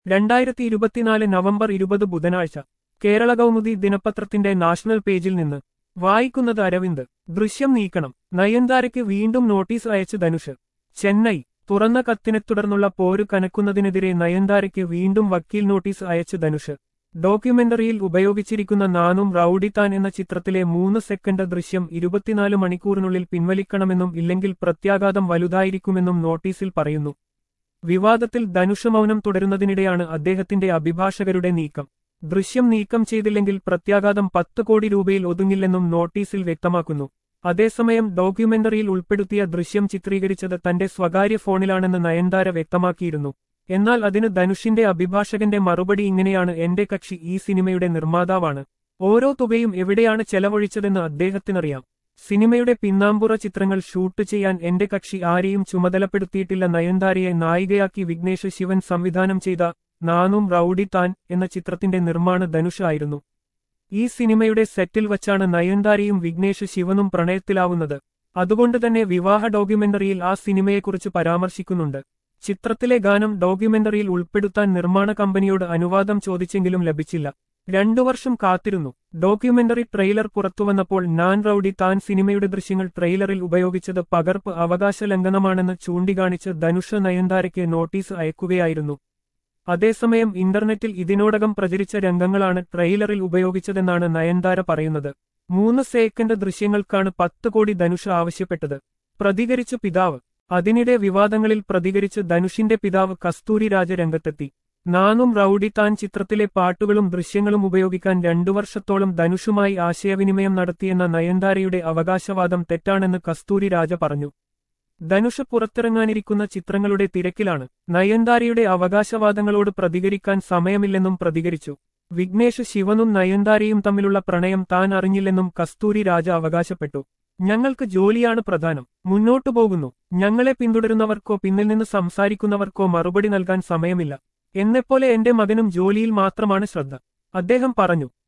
രണ്ടായിരത്തി ഇരുപത്തിനാല് നവംബർ ഇരുപത് ബുധനാഴ്ച കേരള കൗമുദി ദിനപത്രത്തിന്റെ നാഷണൽ പേജിൽ നിന്ന് വായിക്കുന്നത് അരവിന്ദ് ദൃശ്യം നീക്കണം നയൻതാരയ്ക്ക് വീണ്ടും നോട്ടീസ് അയച്ച് ധനുഷ് ചെന്നൈ തുറന്ന കത്തിനെ തുടർന്നുള്ള പോര് കനക്കുന്നതിനെതിരെ നയൻതാരയ്ക്ക് വീണ്ടും വക്കീൽ നോട്ടീസ് അയച്ച് ധനുഷ് ഡോക്യുമെന്ററിയിൽ ഉപയോഗിച്ചിരിക്കുന്ന നാനും റൌഡിത്താൻ എന്ന ചിത്രത്തിലെ മൂന്ന് സെക്കൻഡ് ദൃശ്യം ഇരുപത്തിനാല് മണിക്കൂറിനുള്ളിൽ പിൻവലിക്കണമെന്നും ഇല്ലെങ്കിൽ പ്രത്യാഘാതം വലുതായിരിക്കുമെന്നും നോട്ടീസിൽ പറയുന്നു വിവാദത്തിൽ ധനുഷ് മൗനം തുടരുന്നതിനിടെയാണ് അദ്ദേഹത്തിന്റെ അഭിഭാഷകരുടെ നീക്കം ദൃശ്യം നീക്കം ചെയ്തില്ലെങ്കിൽ പ്രത്യാഘാതം പത്ത് കോടി രൂപയിൽ ഒതുങ്ങില്ലെന്നും നോട്ടീസിൽ വ്യക്തമാക്കുന്നു അതേസമയം ഡോക്യുമെന്ററിയിൽ ഉൾപ്പെടുത്തിയ ദൃശ്യം ചിത്രീകരിച്ചത് തന്റെ സ്വകാര്യ ഫോണിലാണെന്ന് നയൻതാര വ്യക്തമാക്കിയിരുന്നു എന്നാൽ അതിന് ധനുഷിന്റെ അഭിഭാഷകന്റെ മറുപടി ഇങ്ങനെയാണ് എന്റെ കക്ഷി ഈ സിനിമയുടെ നിർമ്മാതാവാണ് ഓരോ തുകയും എവിടെയാണ് ചെലവഴിച്ചതെന്ന് അദ്ദേഹത്തിനറിയാം സിനിമയുടെ പിന്നാമ്പുറ ചിത്രങ്ങൾ ഷൂട്ട് ചെയ്യാൻ എന്റെ കക്ഷി ആരെയും ചുമതലപ്പെടുത്തിയിട്ടില്ല നയൻതാരയെ നായികയാക്കി വിഘ്നേഷ് ശിവൻ സംവിധാനം ചെയ്ത നാനും റൌഡി താൻ എന്ന ചിത്രത്തിന്റെ നിർമ്മാണ ധനുഷ് ആയിരുന്നു ഈ സിനിമയുടെ സെറ്റിൽ വച്ചാണ് നയൻതാരയും വിഘ്നേഷ് ശിവനും പ്രണയത്തിലാവുന്നത് അതുകൊണ്ട് തന്നെ വിവാഹ ഡോക്യുമെന്ററിയിൽ ആ സിനിമയെക്കുറിച്ച് പരാമർശിക്കുന്നുണ്ട് ചിത്രത്തിലെ ഗാനം ഡോക്യുമെന്ററിയിൽ ഉൾപ്പെടുത്താൻ നിർമ്മാണ കമ്പനിയോട് അനുവാദം ചോദിച്ചെങ്കിലും ലഭിച്ചില്ല രണ്ടു വർഷം കാത്തിരുന്നു ഡോക്യുമെന്ററി ട്രെയിലർ പുറത്തുവന്നപ്പോൾ നാൻ റൌഡി താൻ സിനിമയുടെ ദൃശ്യങ്ങൾ ട്രെയിലറിൽ ഉപയോഗിച്ചത് പകർപ്പ് അവകാശ ലംഘനമാണെന്ന് ചൂണ്ടിക്കാണിച്ച് ധനുഷ് നയൻതാരയ്ക്ക് നോട്ടീസ് അയക്കുകയായിരുന്നു അതേസമയം ഇന്റർനെറ്റിൽ ഇതിനോടകം പ്രചരിച്ച രംഗങ്ങളാണ് ട്രെയിലറിൽ ഉപയോഗിച്ചതെന്നാണ് നയൻതാര പറയുന്നത് മൂന്ന് സെക്കൻഡ് ദൃശ്യങ്ങൾക്കാണ് പത്ത് കോടി ധനുഷ് ആവശ്യപ്പെട്ടത് പ്രതികരിച്ച് പിതാവ് അതിനിടെ വിവാദങ്ങളിൽ പ്രതികരിച്ച് ധനുഷിന്റെ പിതാവ് കസ്തൂരി രാജ രംഗത്തെത്തി നാനും റൌഡി താൻ ചിത്രത്തിലെ പാട്ടുകളും ദൃശ്യങ്ങളും ഉപയോഗിക്കാൻ രണ്ടു വർഷത്തോളം ധനുഷുമായി ആശയവിനിമയം നടത്തിയെന്ന നയൻതാരയുടെ അവകാശവാദം തെറ്റാണെന്ന് കസ്തൂരി രാജ പറഞ്ഞു ധനുഷ് പുറത്തിറങ്ങാനിരിക്കുന്ന ചിത്രങ്ങളുടെ തിരക്കിലാണ് നയൻതാരയുടെ അവകാശവാദങ്ങളോട് പ്രതികരിക്കാൻ സമയമില്ലെന്നും പ്രതികരിച്ചു വിഘ്നേഷ് ശിവനും നയൻതാരയും തമ്മിലുള്ള പ്രണയം താൻ അറിഞ്ഞില്ലെന്നും കസ്തൂരി രാജ അവകാശപ്പെട്ടു ഞങ്ങൾക്ക് ജോലിയാണ് പ്രധാനം മുന്നോട്ടു പോകുന്നു ഞങ്ങളെ പിന്തുടരുന്നവർക്കോ പിന്നിൽ നിന്ന് സംസാരിക്കുന്നവർക്കോ മറുപടി നൽകാൻ സമയമില്ല എന്നെപ്പോലെ എന്റെ മകനും ജോലിയിൽ മാത്രമാണ് ശ്രദ്ധ അദ്ദേഹം പറഞ്ഞു